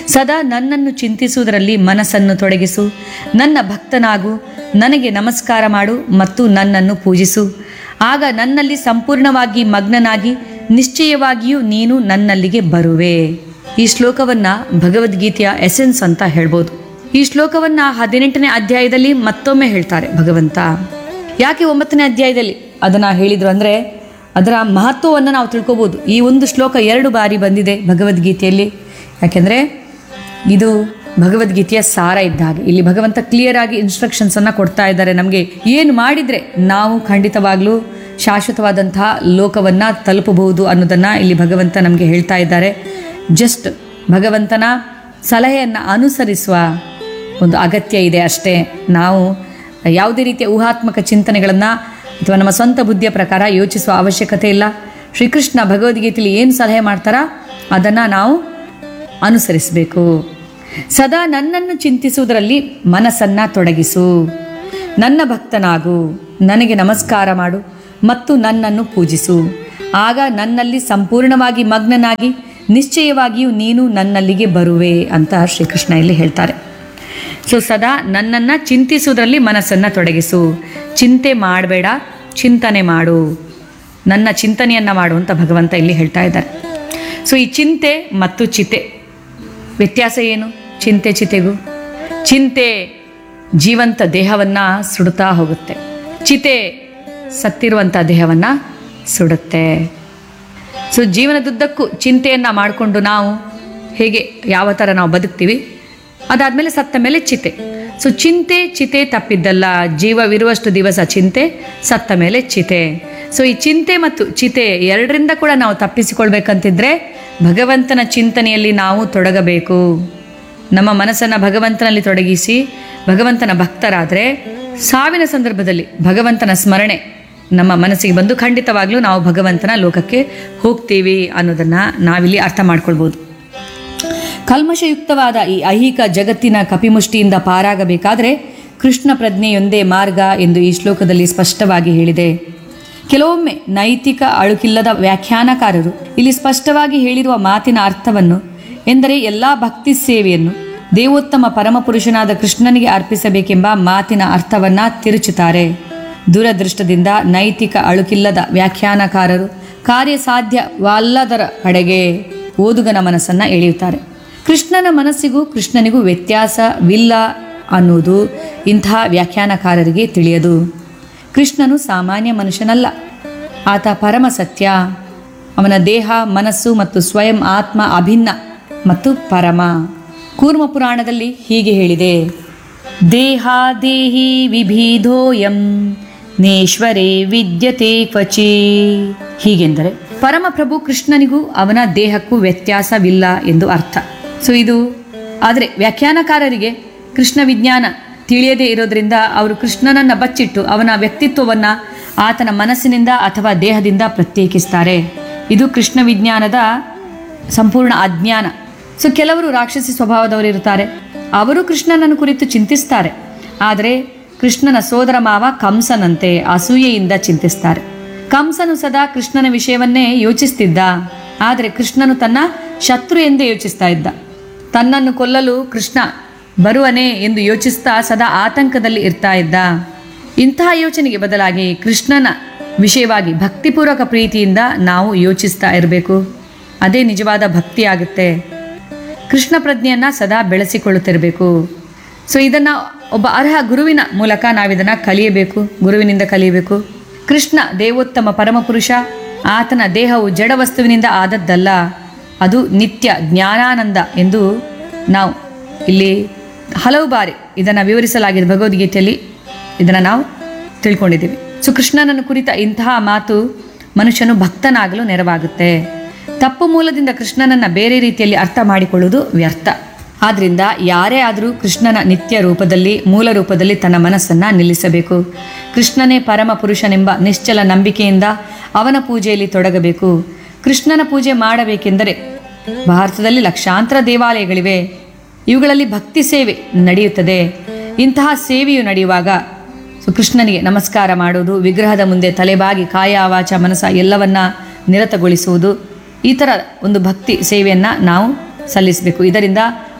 ಸದಾ ನನ್ನನ್ನು ಚಿಂತಿಸುವುದರಲ್ಲಿ ಮನಸ್ಸನ್ನು ತೊಡಗಿಸು ನನ್ನ ಭಕ್ತನಾಗು ನನಗೆ ನಮಸ್ಕಾರ ಮಾಡು ಮತ್ತು ನನ್ನನ್ನು ಪೂಜಿಸು ಆಗ ನನ್ನಲ್ಲಿ ಸಂಪೂರ್ಣವಾಗಿ ಮಗ್ನನಾಗಿ ನಿಶ್ಚಯವಾಗಿಯೂ ನೀನು ನನ್ನಲ್ಲಿಗೆ ಬರುವೆ ಈ ಶ್ಲೋಕವನ್ನ ಭಗವದ್ಗೀತೆಯ ಎಸೆನ್ಸ್ ಅಂತ ಹೇಳ್ಬೋದು ಈ ಶ್ಲೋಕವನ್ನ ಹದಿನೆಂಟನೇ ಅಧ್ಯಾಯದಲ್ಲಿ ಮತ್ತೊಮ್ಮೆ ಹೇಳ್ತಾರೆ ಭಗವಂತ ಯಾಕೆ ಒಂಬತ್ತನೇ ಅಧ್ಯಾಯದಲ್ಲಿ ಅದನ್ನ ಹೇಳಿದ್ರು ಅಂದ್ರೆ ಅದರ ಮಹತ್ವವನ್ನು ನಾವು ತಿಳ್ಕೊಬೋದು ಈ ಒಂದು ಶ್ಲೋಕ ಎರಡು ಬಾರಿ ಬಂದಿದೆ ಭಗವದ್ಗೀತೆಯಲ್ಲಿ ಯಾಕೆಂದ್ರೆ ಇದು ಭಗವದ್ಗೀತೆಯ ಸಾರ ಇದ್ದ ಹಾಗೆ ಇಲ್ಲಿ ಭಗವಂತ ಕ್ಲಿಯರ್ ಆಗಿ ಇನ್ಸ್ಟ್ರಕ್ಷನ್ಸ್ ಅನ್ನ ಕೊಡ್ತಾ ಇದ್ದಾರೆ ನಮಗೆ ಏನು ಮಾಡಿದ್ರೆ ನಾವು ಖಂಡಿತವಾಗ್ಲೂ ಶಾಶ್ವತವಾದಂತಹ ಲೋಕವನ್ನ ತಲುಪಬಹುದು ಅನ್ನೋದನ್ನ ಇಲ್ಲಿ ಭಗವಂತ ನಮಗೆ ಹೇಳ್ತಾ ಇದ್ದಾರೆ ಜಸ್ಟ್ ಭಗವಂತನ ಸಲಹೆಯನ್ನು ಅನುಸರಿಸುವ ಒಂದು ಅಗತ್ಯ ಇದೆ ಅಷ್ಟೇ ನಾವು ಯಾವುದೇ ರೀತಿಯ ಊಹಾತ್ಮಕ ಚಿಂತನೆಗಳನ್ನು ಅಥವಾ ನಮ್ಮ ಸ್ವಂತ ಬುದ್ಧಿಯ ಪ್ರಕಾರ ಯೋಚಿಸುವ ಅವಶ್ಯಕತೆ ಇಲ್ಲ ಶ್ರೀಕೃಷ್ಣ ಭಗವದ್ಗೀತೆಯಲ್ಲಿ ಏನು ಸಲಹೆ ಮಾಡ್ತಾರ ಅದನ್ನು ನಾವು ಅನುಸರಿಸಬೇಕು ಸದಾ ನನ್ನನ್ನು ಚಿಂತಿಸುವುದರಲ್ಲಿ ಮನಸ್ಸನ್ನ ತೊಡಗಿಸು ನನ್ನ ಭಕ್ತನಾಗು ನನಗೆ ನಮಸ್ಕಾರ ಮಾಡು ಮತ್ತು ನನ್ನನ್ನು ಪೂಜಿಸು ಆಗ ನನ್ನಲ್ಲಿ ಸಂಪೂರ್ಣವಾಗಿ ಮಗ್ನನಾಗಿ ನಿಶ್ಚಯವಾಗಿಯೂ ನೀನು ನನ್ನಲ್ಲಿಗೆ ಬರುವೆ ಅಂತ ಶ್ರೀಕೃಷ್ಣ ಇಲ್ಲಿ ಹೇಳ್ತಾರೆ ಸೊ ಸದಾ ನನ್ನನ್ನು ಚಿಂತಿಸುವುದರಲ್ಲಿ ಮನಸ್ಸನ್ನು ತೊಡಗಿಸು ಚಿಂತೆ ಮಾಡಬೇಡ ಚಿಂತನೆ ಮಾಡು ನನ್ನ ಚಿಂತನೆಯನ್ನು ಮಾಡು ಅಂತ ಭಗವಂತ ಇಲ್ಲಿ ಹೇಳ್ತಾ ಇದ್ದಾರೆ ಸೊ ಈ ಚಿಂತೆ ಮತ್ತು ಚಿತೆ ವ್ಯತ್ಯಾಸ ಏನು ಚಿಂತೆ ಚಿತೆಗೂ ಚಿಂತೆ ಜೀವಂತ ದೇಹವನ್ನು ಸುಡುತ್ತಾ ಹೋಗುತ್ತೆ ಚಿತೆ ಸತ್ತಿರುವಂಥ ದೇಹವನ್ನು ಸುಡುತ್ತೆ ಸೊ ಜೀವನದುದ್ದಕ್ಕೂ ಚಿಂತೆಯನ್ನು ಮಾಡಿಕೊಂಡು ನಾವು ಹೇಗೆ ಯಾವ ಥರ ನಾವು ಬದುಕ್ತೀವಿ ಅದಾದಮೇಲೆ ಸತ್ತ ಮೇಲೆ ಚಿತೆ ಸೊ ಚಿಂತೆ ಚಿತೆ ತಪ್ಪಿದ್ದಲ್ಲ ಜೀವವಿರುವಷ್ಟು ದಿವಸ ಚಿಂತೆ ಸತ್ತ ಮೇಲೆ ಚಿತೆ ಸೊ ಈ ಚಿಂತೆ ಮತ್ತು ಚಿತೆ ಎರಡರಿಂದ ಕೂಡ ನಾವು ತಪ್ಪಿಸಿಕೊಳ್ಬೇಕಂತಿದ್ರೆ ಭಗವಂತನ ಚಿಂತನೆಯಲ್ಲಿ ನಾವು ತೊಡಗಬೇಕು ನಮ್ಮ ಮನಸ್ಸನ್ನು ಭಗವಂತನಲ್ಲಿ ತೊಡಗಿಸಿ ಭಗವಂತನ ಭಕ್ತರಾದರೆ ಸಾವಿನ ಸಂದರ್ಭದಲ್ಲಿ ಭಗವಂತನ ಸ್ಮರಣೆ ನಮ್ಮ ಮನಸ್ಸಿಗೆ ಬಂದು ಖಂಡಿತವಾಗ್ಲೂ ನಾವು ಭಗವಂತನ ಲೋಕಕ್ಕೆ ಹೋಗ್ತೀವಿ ಅನ್ನೋದನ್ನು ನಾವಿಲ್ಲಿ ಅರ್ಥ ಮಾಡ್ಕೊಳ್ಬೋದು ಕಲ್ಮಶಯುಕ್ತವಾದ ಈ ಐಹಿಕ ಜಗತ್ತಿನ ಕಪಿಮುಷ್ಟಿಯಿಂದ ಪಾರಾಗಬೇಕಾದರೆ ಕೃಷ್ಣ ಪ್ರಜ್ಞೆಯೊಂದೇ ಮಾರ್ಗ ಎಂದು ಈ ಶ್ಲೋಕದಲ್ಲಿ ಸ್ಪಷ್ಟವಾಗಿ ಹೇಳಿದೆ ಕೆಲವೊಮ್ಮೆ ನೈತಿಕ ಅಳುಕಿಲ್ಲದ ವ್ಯಾಖ್ಯಾನಕಾರರು ಇಲ್ಲಿ ಸ್ಪಷ್ಟವಾಗಿ ಹೇಳಿರುವ ಮಾತಿನ ಅರ್ಥವನ್ನು ಎಂದರೆ ಎಲ್ಲ ಭಕ್ತಿ ಸೇವೆಯನ್ನು ದೇವೋತ್ತಮ ಪರಮಪುರುಷನಾದ ಕೃಷ್ಣನಿಗೆ ಅರ್ಪಿಸಬೇಕೆಂಬ ಮಾತಿನ ಅರ್ಥವನ್ನ ತಿರುಚುತ್ತಾರೆ ದುರದೃಷ್ಟದಿಂದ ನೈತಿಕ ಅಳುಕಿಲ್ಲದ ವ್ಯಾಖ್ಯಾನಕಾರರು ಕಾರ್ಯಸಾಧ್ಯವಲ್ಲದರ ಕಡೆಗೆ ಓದುಗನ ಮನಸ್ಸನ್ನು ಎಳೆಯುತ್ತಾರೆ ಕೃಷ್ಣನ ಮನಸ್ಸಿಗೂ ಕೃಷ್ಣನಿಗೂ ವ್ಯತ್ಯಾಸವಿಲ್ಲ ಅನ್ನುವುದು ಇಂತಹ ವ್ಯಾಖ್ಯಾನಕಾರರಿಗೆ ತಿಳಿಯದು ಕೃಷ್ಣನು ಸಾಮಾನ್ಯ ಮನುಷ್ಯನಲ್ಲ ಆತ ಪರಮ ಸತ್ಯ ಅವನ ದೇಹ ಮನಸ್ಸು ಮತ್ತು ಸ್ವಯಂ ಆತ್ಮ ಅಭಿನ್ನ ಮತ್ತು ಪರಮ ಕೂರ್ಮ ಪುರಾಣದಲ್ಲಿ ಹೀಗೆ ಹೇಳಿದೆ ದೇಹ ದೇಹಿ ವಿಭೀಧೋಯಂ ನೇಶ್ವರೇ ವಿದ್ಯತೆ ಕ್ವಚಿ ಹೀಗೆಂದರೆ ಪರಮಪ್ರಭು ಕೃಷ್ಣನಿಗೂ ಅವನ ದೇಹಕ್ಕೂ ವ್ಯತ್ಯಾಸವಿಲ್ಲ ಎಂದು ಅರ್ಥ ಸೊ ಇದು ಆದರೆ ವ್ಯಾಖ್ಯಾನಕಾರರಿಗೆ ಕೃಷ್ಣ ವಿಜ್ಞಾನ ತಿಳಿಯದೇ ಇರೋದ್ರಿಂದ ಅವರು ಕೃಷ್ಣನನ್ನು ಬಚ್ಚಿಟ್ಟು ಅವನ ವ್ಯಕ್ತಿತ್ವವನ್ನು ಆತನ ಮನಸ್ಸಿನಿಂದ ಅಥವಾ ದೇಹದಿಂದ ಪ್ರತ್ಯೇಕಿಸ್ತಾರೆ ಇದು ಕೃಷ್ಣ ವಿಜ್ಞಾನದ ಸಂಪೂರ್ಣ ಅಜ್ಞಾನ ಸೊ ಕೆಲವರು ರಾಕ್ಷಸಿ ಸ್ವಭಾವದವರು ಇರುತ್ತಾರೆ ಅವರು ಕೃಷ್ಣನನ್ನು ಕುರಿತು ಚಿಂತಿಸ್ತಾರೆ ಆದರೆ ಕೃಷ್ಣನ ಸೋದರ ಮಾವ ಕಂಸನಂತೆ ಅಸೂಯೆಯಿಂದ ಚಿಂತಿಸ್ತಾರೆ ಕಂಸನು ಸದಾ ಕೃಷ್ಣನ ವಿಷಯವನ್ನೇ ಯೋಚಿಸ್ತಿದ್ದ ಆದರೆ ಕೃಷ್ಣನು ತನ್ನ ಶತ್ರು ಎಂದೇ ಯೋಚಿಸ್ತಾ ಇದ್ದ ತನ್ನನ್ನು ಕೊಲ್ಲಲು ಕೃಷ್ಣ ಬರುವನೇ ಎಂದು ಯೋಚಿಸ್ತಾ ಸದಾ ಆತಂಕದಲ್ಲಿ ಇರ್ತಾ ಇದ್ದ ಇಂತಹ ಯೋಚನೆಗೆ ಬದಲಾಗಿ ಕೃಷ್ಣನ ವಿಷಯವಾಗಿ ಭಕ್ತಿಪೂರ್ವಕ ಪ್ರೀತಿಯಿಂದ ನಾವು ಯೋಚಿಸ್ತಾ ಇರಬೇಕು ಅದೇ ನಿಜವಾದ ಭಕ್ತಿ ಆಗುತ್ತೆ ಕೃಷ್ಣ ಪ್ರಜ್ಞೆಯನ್ನು ಸದಾ ಬೆಳೆಸಿಕೊಳ್ಳುತ್ತಿರಬೇಕು ಸೊ ಇದನ್ನು ಒಬ್ಬ ಅರ್ಹ ಗುರುವಿನ ಮೂಲಕ ನಾವಿದನ್ನು ಕಲಿಯಬೇಕು ಗುರುವಿನಿಂದ ಕಲಿಯಬೇಕು ಕೃಷ್ಣ ದೇವೋತ್ತಮ ಪರಮಪುರುಷ ಆತನ ದೇಹವು ಜಡ ವಸ್ತುವಿನಿಂದ ಆದದ್ದಲ್ಲ ಅದು ನಿತ್ಯ ಜ್ಞಾನಾನಂದ ಎಂದು ನಾವು ಇಲ್ಲಿ ಹಲವು ಬಾರಿ ಇದನ್ನು ವಿವರಿಸಲಾಗಿದೆ ಭಗವದ್ಗೀತೆಯಲ್ಲಿ ಇದನ್ನು ನಾವು ತಿಳ್ಕೊಂಡಿದ್ದೀವಿ ಸೊ ಕೃಷ್ಣನನ್ನು ಕುರಿತ ಇಂತಹ ಮಾತು ಮನುಷ್ಯನು ಭಕ್ತನಾಗಲು ನೆರವಾಗುತ್ತೆ ತಪ್ಪು ಮೂಲದಿಂದ ಕೃಷ್ಣನನ್ನು ಬೇರೆ ರೀತಿಯಲ್ಲಿ ಅರ್ಥ ಮಾಡಿಕೊಳ್ಳುವುದು ವ್ಯರ್ಥ ಆದ್ರಿಂದ ಯಾರೇ ಆದರೂ ಕೃಷ್ಣನ ನಿತ್ಯ ರೂಪದಲ್ಲಿ ಮೂಲ ರೂಪದಲ್ಲಿ ತನ್ನ ಮನಸ್ಸನ್ನು ನಿಲ್ಲಿಸಬೇಕು ಕೃಷ್ಣನೇ ಪರಮ ಪುರುಷನೆಂಬ ನಿಶ್ಚಲ ನಂಬಿಕೆಯಿಂದ ಅವನ ಪೂಜೆಯಲ್ಲಿ ತೊಡಗಬೇಕು ಕೃಷ್ಣನ ಪೂಜೆ ಮಾಡಬೇಕೆಂದರೆ ಭಾರತದಲ್ಲಿ ಲಕ್ಷಾಂತರ ದೇವಾಲಯಗಳಿವೆ ಇವುಗಳಲ್ಲಿ ಭಕ್ತಿ ಸೇವೆ ನಡೆಯುತ್ತದೆ ಇಂತಹ ಸೇವೆಯು ನಡೆಯುವಾಗ ಸೊ ಕೃಷ್ಣನಿಗೆ ನಮಸ್ಕಾರ ಮಾಡುವುದು ವಿಗ್ರಹದ ಮುಂದೆ ತಲೆಬಾಗಿ ಕಾಯ ವಾಚ ಮನಸ ಎಲ್ಲವನ್ನ ನಿರತಗೊಳಿಸುವುದು ಈ ಥರ ಒಂದು ಭಕ್ತಿ ಸೇವೆಯನ್ನು ನಾವು ಸಲ್ಲಿಸಬೇಕು ಇದರಿಂದ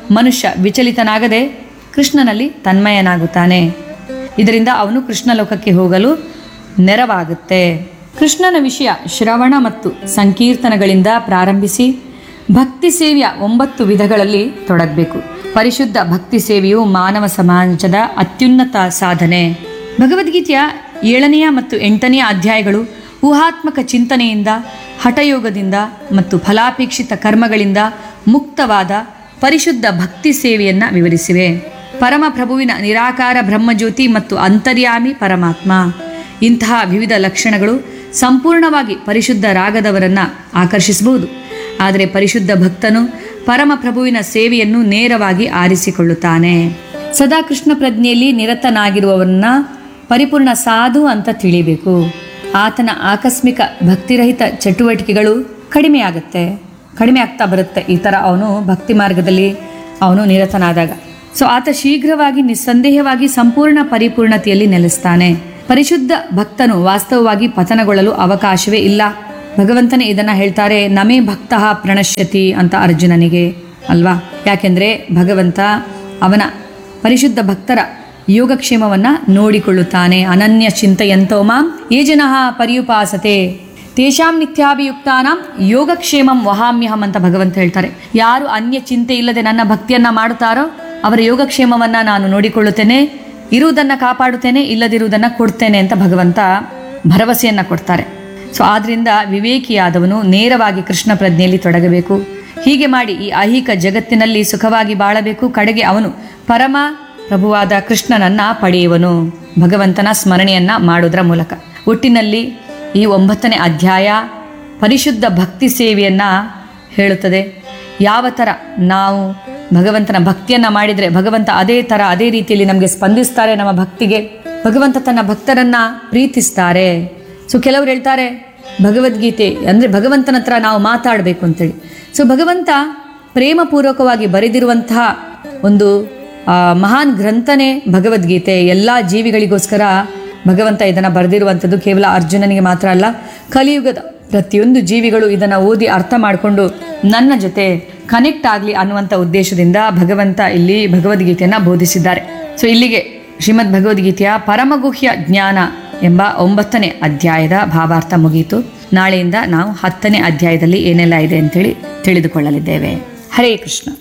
ಮನುಷ್ಯ ವಿಚಲಿತನಾಗದೆ ಕೃಷ್ಣನಲ್ಲಿ ತನ್ಮಯನಾಗುತ್ತಾನೆ ಇದರಿಂದ ಅವನು ಕೃಷ್ಣ ಲೋಕಕ್ಕೆ ಹೋಗಲು ನೆರವಾಗುತ್ತೆ ಕೃಷ್ಣನ ವಿಷಯ ಶ್ರವಣ ಮತ್ತು ಸಂಕೀರ್ತನಗಳಿಂದ ಪ್ರಾರಂಭಿಸಿ ಭಕ್ತಿ ಸೇವೆಯ ಒಂಬತ್ತು ವಿಧಗಳಲ್ಲಿ ತೊಡಗಬೇಕು ಪರಿಶುದ್ಧ ಭಕ್ತಿ ಸೇವೆಯು ಮಾನವ ಸಮಾಜದ ಅತ್ಯುನ್ನತ ಸಾಧನೆ ಭಗವದ್ಗೀತೆಯ ಏಳನೆಯ ಮತ್ತು ಎಂಟನೆಯ ಅಧ್ಯಾಯಗಳು ಊಹಾತ್ಮಕ ಚಿಂತನೆಯಿಂದ ಹಠಯೋಗದಿಂದ ಮತ್ತು ಫಲಾಪೇಕ್ಷಿತ ಕರ್ಮಗಳಿಂದ ಮುಕ್ತವಾದ ಪರಿಶುದ್ಧ ಭಕ್ತಿ ಸೇವೆಯನ್ನು ವಿವರಿಸಿವೆ ಪರಮಪ್ರಭುವಿನ ನಿರಾಕಾರ ಬ್ರಹ್ಮಜ್ಯೋತಿ ಮತ್ತು ಅಂತರ್ಯಾಮಿ ಪರಮಾತ್ಮ ಇಂತಹ ವಿವಿಧ ಲಕ್ಷಣಗಳು ಸಂಪೂರ್ಣವಾಗಿ ಪರಿಶುದ್ಧ ರಾಗದವರನ್ನು ಆಕರ್ಷಿಸಬಹುದು ಆದರೆ ಪರಿಶುದ್ಧ ಭಕ್ತನು ಪರಮಪ್ರಭುವಿನ ಸೇವೆಯನ್ನು ನೇರವಾಗಿ ಆರಿಸಿಕೊಳ್ಳುತ್ತಾನೆ ಸದಾ ಕೃಷ್ಣ ಪ್ರಜ್ಞೆಯಲ್ಲಿ ನಿರತನಾಗಿರುವವನ್ನ ಪರಿಪೂರ್ಣ ಸಾಧು ಅಂತ ತಿಳಿಬೇಕು ಆತನ ಆಕಸ್ಮಿಕ ಭಕ್ತಿರಹಿತ ಚಟುವಟಿಕೆಗಳು ಕಡಿಮೆಯಾಗುತ್ತೆ ಕಡಿಮೆ ಆಗ್ತಾ ಬರುತ್ತೆ ಈ ಥರ ಅವನು ಭಕ್ತಿ ಮಾರ್ಗದಲ್ಲಿ ಅವನು ನಿರತನಾದಾಗ ಸೊ ಆತ ಶೀಘ್ರವಾಗಿ ನಿಸ್ಸಂದೇಹವಾಗಿ ಸಂಪೂರ್ಣ ಪರಿಪೂರ್ಣತೆಯಲ್ಲಿ ನೆಲೆಸ್ತಾನೆ ಪರಿಶುದ್ಧ ಭಕ್ತನು ವಾಸ್ತವವಾಗಿ ಪತನಗೊಳ್ಳಲು ಅವಕಾಶವೇ ಇಲ್ಲ ಭಗವಂತನೇ ಇದನ್ನ ಹೇಳ್ತಾರೆ ನಮೇ ಭಕ್ತ ಪ್ರಣಶ್ಯತಿ ಅಂತ ಅರ್ಜುನನಿಗೆ ಅಲ್ವಾ ಯಾಕೆಂದ್ರೆ ಭಗವಂತ ಅವನ ಪರಿಶುದ್ಧ ಭಕ್ತರ ಯೋಗಕ್ಷೇಮವನ್ನ ನೋಡಿಕೊಳ್ಳುತ್ತಾನೆ ಅನನ್ಯ ಚಿಂತೆಯಂತೋ ಮಾಂ ಯೇ ಜನಃ ಪರ್ಯುಪಾಸತೆ ತೇಷಾಂ ನಿತ್ಯಾಭಿಯುಕ್ತಾನಾಂ ಯೋಗಕ್ಷೇಮಂ ವಹಾಮ್ಯಹಂ ಅಂತ ಭಗವಂತ ಹೇಳ್ತಾರೆ ಯಾರು ಅನ್ಯ ಚಿಂತೆ ಇಲ್ಲದೆ ನನ್ನ ಭಕ್ತಿಯನ್ನ ಮಾಡುತ್ತಾರೋ ಅವರ ಯೋಗಕ್ಷೇಮವನ್ನ ನಾನು ನೋಡಿಕೊಳ್ಳುತ್ತೇನೆ ಇರುವುದನ್ನ ಕಾಪಾಡುತ್ತೇನೆ ಇಲ್ಲದಿರುವುದನ್ನ ಕೊಡ್ತೇನೆ ಅಂತ ಭಗವಂತ ಭರವಸೆಯನ್ನ ಕೊಡ್ತಾರೆ ಸೊ ಆದ್ರಿಂದ ವಿವೇಕಿಯಾದವನು ನೇರವಾಗಿ ಕೃಷ್ಣ ಪ್ರಜ್ಞೆಯಲ್ಲಿ ತೊಡಗಬೇಕು ಹೀಗೆ ಮಾಡಿ ಈ ಐಹಿಕ ಜಗತ್ತಿನಲ್ಲಿ ಸುಖವಾಗಿ ಬಾಳಬೇಕು ಕಡೆಗೆ ಅವನು ಪರಮ ಪ್ರಭುವಾದ ಕೃಷ್ಣನನ್ನ ಪಡೆಯುವನು ಭಗವಂತನ ಸ್ಮರಣೆಯನ್ನ ಮಾಡೋದ್ರ ಮೂಲಕ ಒಟ್ಟಿನಲ್ಲಿ ಈ ಒಂಬತ್ತನೇ ಅಧ್ಯಾಯ ಪರಿಶುದ್ಧ ಭಕ್ತಿ ಸೇವೆಯನ್ನ ಹೇಳುತ್ತದೆ ಯಾವ ಥರ ನಾವು ಭಗವಂತನ ಭಕ್ತಿಯನ್ನ ಮಾಡಿದರೆ ಭಗವಂತ ಅದೇ ಥರ ಅದೇ ರೀತಿಯಲ್ಲಿ ನಮಗೆ ಸ್ಪಂದಿಸ್ತಾರೆ ನಮ್ಮ ಭಕ್ತಿಗೆ ಭಗವಂತ ತನ್ನ ಭಕ್ತರನ್ನ ಪ್ರೀತಿಸ್ತಾರೆ ಸೊ ಕೆಲವರು ಹೇಳ್ತಾರೆ ಭಗವದ್ಗೀತೆ ಅಂದರೆ ಭಗವಂತನ ಹತ್ರ ನಾವು ಮಾತಾಡಬೇಕು ಅಂತೇಳಿ ಸೊ ಭಗವಂತ ಪ್ರೇಮಪೂರ್ವಕವಾಗಿ ಬರೆದಿರುವಂತಹ ಒಂದು ಆ, ಮಹಾನ್ ಗ್ರಂಥನೇ ಭಗವದ್ಗೀತೆ ಎಲ್ಲ ಜೀವಿಗಳಿಗೋಸ್ಕರ ಭಗವಂತ ಇದನ್ನು ಬರೆದಿರುವಂಥದ್ದು ಕೇವಲ ಅರ್ಜುನನಿಗೆ ಮಾತ್ರ ಅಲ್ಲ ಕಲಿಯುಗದ ಪ್ರತಿಯೊಂದು ಜೀವಿಗಳು ಇದನ್ನು ಓದಿ ಅರ್ಥ ಮಾಡಿಕೊಂಡು ನನ್ನ ಜೊತೆ ಕನೆಕ್ಟ್ ಆಗಲಿ ಅನ್ನುವಂಥ ಉದ್ದೇಶದಿಂದ ಭಗವಂತ ಇಲ್ಲಿ ಭಗವದ್ಗೀತೆಯನ್ನು ಬೋಧಿಸಿದ್ದಾರೆ ಸೊ ಇಲ್ಲಿಗೆ ಶ್ರೀಮದ್ ಭಗವದ್ಗೀತೆಯ ಪರಮಗುಹ್ಯ ಜ್ಞಾನ ಎಂಬ ಒಂಬತ್ತನೇ ಅಧ್ಯಾಯದ ಭಾವಾರ್ಥ ಮುಗಿಯಿತು ನಾಳೆಯಿಂದ ನಾವು ಹತ್ತನೇ ಅಧ್ಯಾಯದಲ್ಲಿ ಏನೆಲ್ಲ ಇದೆ ಅಂತೇಳಿ ತಿಳಿದುಕೊಳ್ಳಲಿದ್ದೇವೆ ಹರೇ ಕೃಷ್ಣ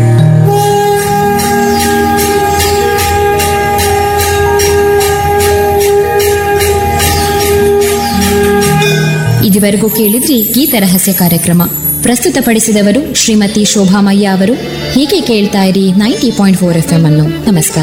ಇದುವರೆಗೂ ಕೇಳಿದ್ರಿ ಗೀತ ರಹಸ್ಯ ಕಾರ್ಯಕ್ರಮ ಪ್ರಸ್ತುತಪಡಿಸಿದವರು ಶ್ರೀಮತಿ ಶೋಭಾಮಯ್ಯ ಅವರು ಹೀಗೆ ಕೇಳ್ತಾ ಇರಿ ninety point four F M ಅನ್ನು ನಮಸ್ಕಾರ